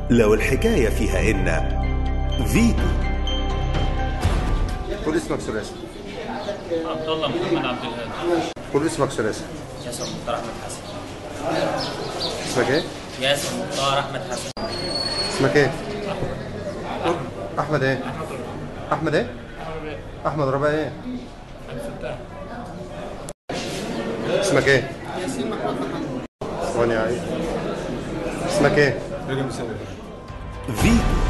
لو الحكاية فيها إن فيتو قول اسمك ثلاثي عبد الله محمد عبد الهادي قول اسمك ثلاثي ياسر مختار احمد حسن اسمك ايه؟ ياسر مختار احمد حسن اسمك ايه؟ قول. احمد ايه؟ احمد ايه؟ احمد ربيع ايه؟ اسمك ايه؟ ياسين محمد محمد وانا عايز اسمك ايه؟ فيتو